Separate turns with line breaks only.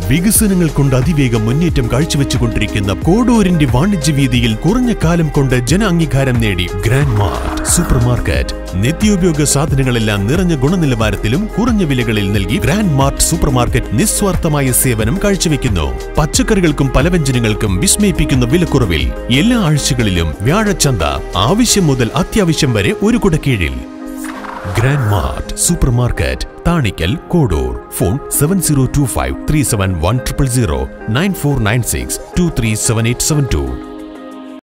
വികസനങ്ങൾ കൊണ്ട് അതിവേഗം മുന്നേറ്റം കാഴ്ചവെച്ചുകൊണ്ടിരിക്കുന്ന കോഡൂരിന്റെ വാണിജ്യ വീതിയിൽ കുറഞ്ഞ കാലം കൊണ്ട് ജനാംഗീകാരം നേടി ഗ്രാൻഡ് മാർട്ട് സൂപ്പർ മാർക്കറ്റ് നിത്യോപയോഗ സാധനങ്ങളെല്ലാം നിറഞ്ഞ ഗുണനിലവാരത്തിലും കുറഞ്ഞ വിലകളിൽ നൽകി ഗ്രാൻഡ് മാർട്ട് സൂപ്പർ മാർക്കറ്റ് നിസ്വാർത്ഥമായ സേവനം കാഴ്ചവെക്കുന്നു പച്ചക്കറികൾക്കും പലവ്യഞ്ജനങ്ങൾക്കും വിസ്മയിപ്പിക്കുന്ന വിലക്കുറവിൽ എല്ലാ ആഴ്ചകളിലും വ്യാഴച്ചന്ത ആവശ്യം മുതൽ അത്യാവശ്യം വരെ ഒരു കുടക്കീഴിൽ Grand Mart supermarket Thanikkal Kodur phone seven zero two five three seven one triple zero nine four nine six two three seven eight seven to